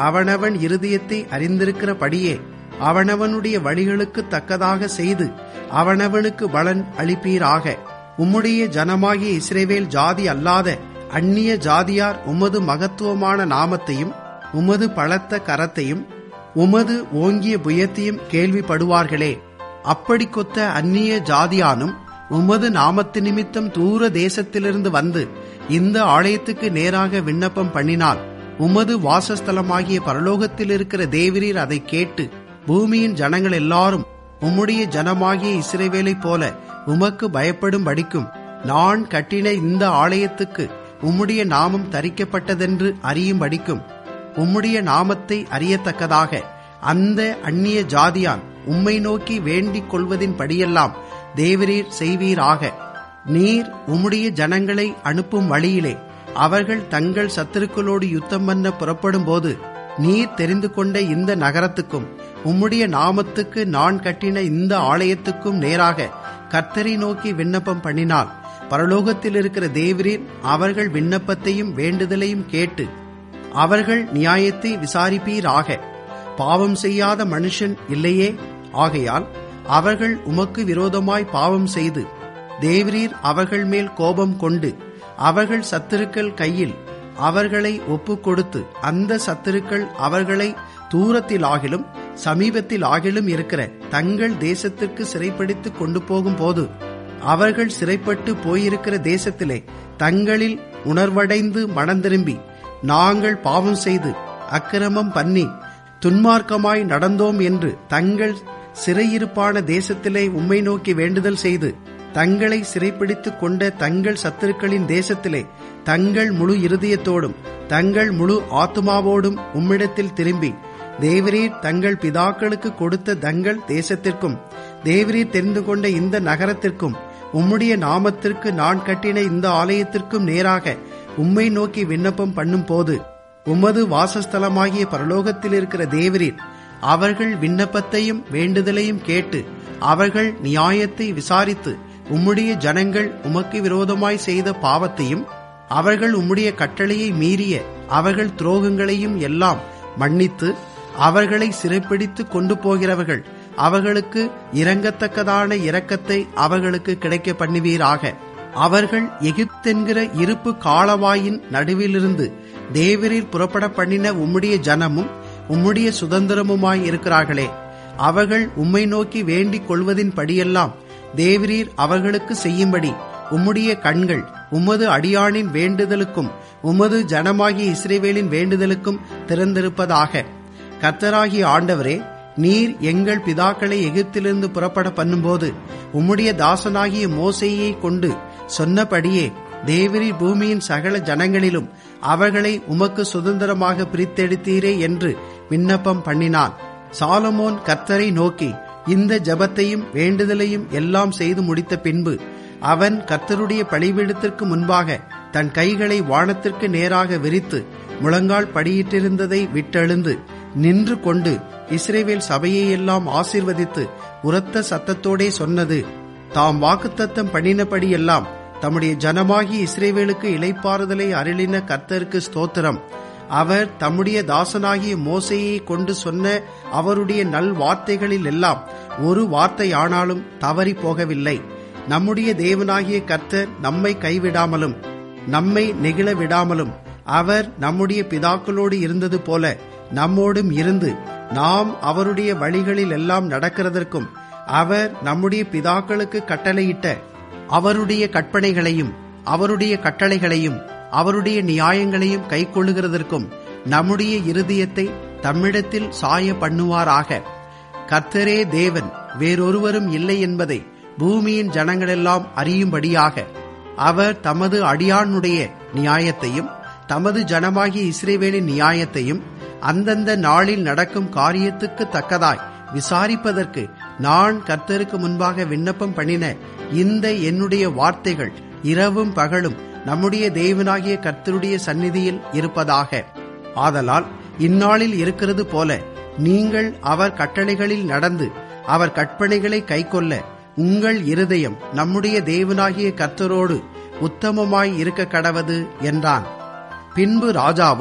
அவனவன் இருதயத்தை அறிந்திருக்கிறபடியே அவனவனுடைய வழிகளுக்கு தக்கதாக செய்து அவனவனுக்கு பலன் அளிப்பீராக உம்முடைய ஜனமாகிய இஸ்ரேவேல் ஜாதி அல்லாத அந்நிய ஜாதியார் உமது மகத்துவமான நாமத்தையும் உமது பலத்த கரத்தையும் உமது ஓங்கிய புயத்தையும் கேள்விப்படுவார்களே அப்படி கொத்த அந்நிய ஜாதியானும் உமது நாமத்து நிமித்தம் தூர தேசத்திலிருந்து வந்து இந்த ஆலயத்துக்கு நேராக விண்ணப்பம் பண்ணினால் உமது வாசஸ்தலமாகிய பரலோகத்தில் இருக்கிற தேவரீர் அதை கேட்டு பூமியின் ஜனங்கள் எல்லாரும் உம்முடைய ஜனமாகிய இஸ்ரேவேலைப் போல உமக்கு பயப்படும் படிக்கும் நான் கட்டின இந்த ஆலயத்துக்கு உம்முடைய நாமம் தரிக்கப்பட்டதென்று அறியும் படிக்கும் உம்முடைய நாமத்தை அறியத்தக்கதாக அந்த அந்நிய ஜாதியான் உம்மை நோக்கி வேண்டிக் கொள்வதின் படியெல்லாம் தேவரீர் செய்வீராக நீர் உம்முடைய ஜனங்களை அனுப்பும் வழியிலே அவர்கள் தங்கள் சத்துருக்களோடு யுத்தம் பண்ண புறப்படும் போது நீர் தெரிந்து கொண்ட இந்த நகரத்துக்கும் உம்முடைய நாமத்துக்கு நான் கட்டின இந்த ஆலயத்துக்கும் நேராக கர்த்தரை நோக்கி விண்ணப்பம் பண்ணினால் பரலோகத்தில் இருக்கிற தேவரீர் அவர்கள் விண்ணப்பத்தையும் வேண்டுதலையும் கேட்டு அவர்கள் நியாயத்தை விசாரிப்பீராக பாவம் செய்யாத மனுஷன் இல்லையே ஆகையால் அவர்கள் உமக்கு விரோதமாய் பாவம் செய்து தேவரீர் அவர்கள் மேல் கோபம் கொண்டு அவர்கள் சத்துருக்கள் கையில் அவர்களை ஒப்புக் கொடுத்து அந்த சத்துருக்கள் அவர்களை தூரத்தில் ஆகிலும் சமீபத்தில் ஆகிலும் இருக்கிற தங்கள் தேசத்திற்கு சிறைப்பிடித்து கொண்டு போகும் போது அவர்கள் சிறைப்பட்டு போயிருக்கிற தேசத்திலே தங்களில் உணர்வடைந்து மனம் திரும்பி நாங்கள் பாவம் செய்து அக்கிரமம் பண்ணி துன்மார்க்கமாய் நடந்தோம் என்று தங்கள் சிறையிருப்பான தேசத்திலே உம்மை நோக்கி வேண்டுதல் செய்து தங்களை சிறைப்பிடித்துக் கொண்ட தங்கள் சத்துருக்களின் தேசத்திலே தங்கள் முழு இருதயத்தோடும் தங்கள் முழு ஆத்மாவோடும் உம்மிடத்தில் திரும்பி தேவரீர் தங்கள் பிதாக்களுக்கு கொடுத்த தங்கள் தேசத்திற்கும் தேவரீர் தெரிந்து கொண்ட இந்த நகரத்திற்கும் உம்முடைய நாமத்திற்கு நான் கட்டின இந்த ஆலயத்திற்கும் நேராக உம்மை நோக்கி விண்ணப்பம் பண்ணும் போது உமது வாசஸ்தலமாகிய பரலோகத்தில் இருக்கிற தேவரீர் அவர்கள் விண்ணப்பத்தையும் வேண்டுதலையும் கேட்டு அவர்கள் நியாயத்தை விசாரித்து உம்முடைய ஜனங்கள் உமக்கு விரோதமாய் செய்த பாவத்தையும் அவர்கள் உம்முடைய கட்டளையை மீறிய அவர்கள் துரோகங்களையும் எல்லாம் மன்னித்து அவர்களை சிறைப்பிடித்து கொண்டு போகிறவர்கள் அவர்களுக்கு இறங்கத்தக்கதான இரக்கத்தை அவர்களுக்கு கிடைக்க பண்ணுவீராக அவர்கள் எகிப்தென்கிற இருப்பு காலவாயின் நடுவிலிருந்து தேவரீர் புறப்பட பண்ணின உம்முடைய ஜனமும் உம்முடைய சுதந்திரமுமாய் இருக்கிறார்களே அவர்கள் உம்மை நோக்கி வேண்டிக் கொள்வதின் படியெல்லாம் தேவரீர் அவர்களுக்கு செய்யும்படி உம்முடைய கண்கள் உமது அடியானின் வேண்டுதலுக்கும் உமது ஜனமாகிய இஸ்ரேவேலின் வேண்டுதலுக்கும் திறந்திருப்பதாக கர்த்தராகிய ஆண்டவரே நீர் எங்கள் பிதாக்களை எகிப்திலிருந்து புறப்பட பண்ணும்போது உம்முடைய தாசனாகிய மோசையை கொண்டு சொன்னபடியே தேவரி பூமியின் சகல ஜனங்களிலும் அவர்களை உமக்கு சுதந்திரமாக பிரித்தெடுத்தீரே என்று விண்ணப்பம் பண்ணினான் சாலமோன் கர்த்தரை நோக்கி இந்த ஜபத்தையும் வேண்டுதலையும் எல்லாம் செய்து முடித்த பின்பு அவன் கர்த்தருடைய பழிபீடத்திற்கு முன்பாக தன் கைகளை வானத்திற்கு நேராக விரித்து முழங்கால் படியிட்டிருந்ததை விட்டெழுந்து நின்று கொண்டு இஸ்ரேவேல் சபையை எல்லாம் ஆசிர்வதித்து உரத்த சத்தத்தோடே சொன்னது தாம் வாக்குத்தத்தம் பண்ணினபடியெல்லாம் தம்முடைய ஜனமாகிய இஸ்ரேவேலுக்கு இளைப்பாறுதலை அருளின கர்த்தருக்கு ஸ்தோத்திரம் அவர் தம்முடைய தாசனாகிய மோசையை கொண்டு சொன்ன அவருடைய நல் வார்த்தைகளில் எல்லாம் ஒரு வார்த்தையானாலும் தவறி போகவில்லை நம்முடைய தேவனாகிய கர்த்தர் நம்மை கைவிடாமலும் நம்மை நெகிழ விடாமலும் அவர் நம்முடைய பிதாக்களோடு இருந்தது போல நம்மோடும் இருந்து நாம் அவருடைய வழிகளில் எல்லாம் நடக்கிறதற்கும் அவர் நம்முடைய பிதாக்களுக்கு கட்டளையிட்ட அவருடைய கற்பனைகளையும் அவருடைய கட்டளைகளையும் அவருடைய நியாயங்களையும் கைக்கொள்ளுகிறதற்கும் நம்முடைய இருதயத்தை தம்மிடத்தில் சாய பண்ணுவாராக கர்த்தரே தேவன் வேறொருவரும் இல்லை என்பதை பூமியின் ஜனங்களெல்லாம் அறியும்படியாக அவர் தமது அடியானுடைய நியாயத்தையும் தமது ஜனமாகிய இஸ்ரேவேலின் நியாயத்தையும் அந்தந்த நாளில் நடக்கும் காரியத்துக்கு தக்கதாய் விசாரிப்பதற்கு நான் கர்த்தருக்கு முன்பாக விண்ணப்பம் பண்ணின இந்த என்னுடைய வார்த்தைகள் இரவும் பகலும் நம்முடைய தேவனாகிய கர்த்தருடைய சந்நிதியில் இருப்பதாக ஆதலால் இந்நாளில் இருக்கிறது போல நீங்கள் அவர் கட்டளைகளில் நடந்து அவர் கற்பனைகளை கைக்கொள்ள உங்கள் இருதயம் நம்முடைய தேவனாகிய கர்த்தரோடு உத்தமமாய் இருக்க கடவது என்றான் பின்பு ராஜாவும்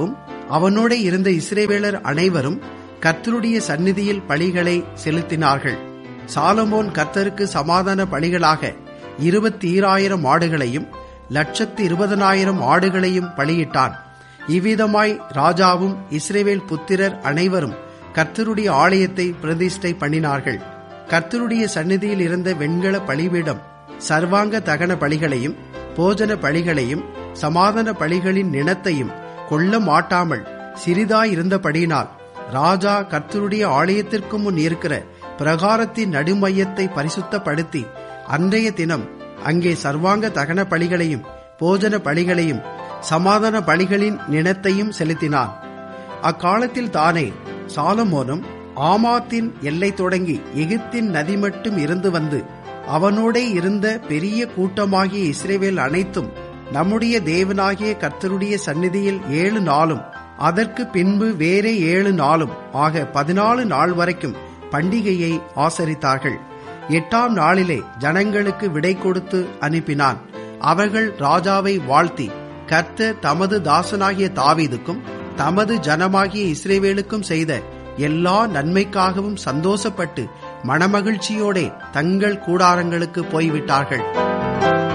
அவனோட இருந்த இஸ்ரேவேலர் அனைவரும் கர்த்தருடைய சந்நிதியில் பலிகளை செலுத்தினார்கள் சாலமோன் கர்த்தருக்கு சமாதான பலிகளாக இருபத்தி ஈராயிரம் ஆடுகளையும் லட்சத்து இருபதனாயிரம் ஆடுகளையும் பலியிட்டான் இவ்விதமாய் ராஜாவும் இஸ்ரேவேல் புத்திரர் அனைவரும் கர்த்தருடைய ஆலயத்தை பிரதிஷ்டை பண்ணினார்கள் கர்த்தருடைய சந்நிதியில் இருந்த வெண்கல பலிபீடம் சர்வாங்க தகன பலிகளையும் போஜன பலிகளையும் சமாதான பலிகளின் நினத்தையும் கொள்ள மாட்டாமல் சிறிதாயிருந்தபடியினால் ராஜா கர்த்தருடைய ஆலயத்திற்கு முன் இருக்கிற பிரகாரத்தின் நடுமையத்தை பரிசுத்தப்படுத்தி அன்றைய தினம் அங்கே சர்வாங்க தகன பலிகளையும் போஜன பலிகளையும் சமாதான பலிகளின் நினத்தையும் செலுத்தினான் அக்காலத்தில் தானே சாலமோனும் ஆமாத்தின் எல்லை தொடங்கி எகிப்தின் நதி மட்டும் இருந்து வந்து அவனோடே இருந்த பெரிய கூட்டமாகிய இஸ்ரேவேல் அனைத்தும் நம்முடைய தேவனாகிய கர்த்தருடைய சந்நிதியில் ஏழு நாளும் அதற்கு பின்பு வேறே ஏழு நாளும் ஆக பதினாலு நாள் வரைக்கும் பண்டிகையை ஆசரித்தார்கள் எட்டாம் நாளிலே ஜனங்களுக்கு விடை கொடுத்து அனுப்பினான் அவர்கள் ராஜாவை வாழ்த்தி கர்த்தர் தமது தாசனாகிய தாவீதுக்கும் தமது ஜனமாகிய இஸ்ரேவேலுக்கும் செய்த எல்லா நன்மைக்காகவும் சந்தோஷப்பட்டு மனமகிழ்ச்சியோடே தங்கள் கூடாரங்களுக்கு போய்விட்டார்கள்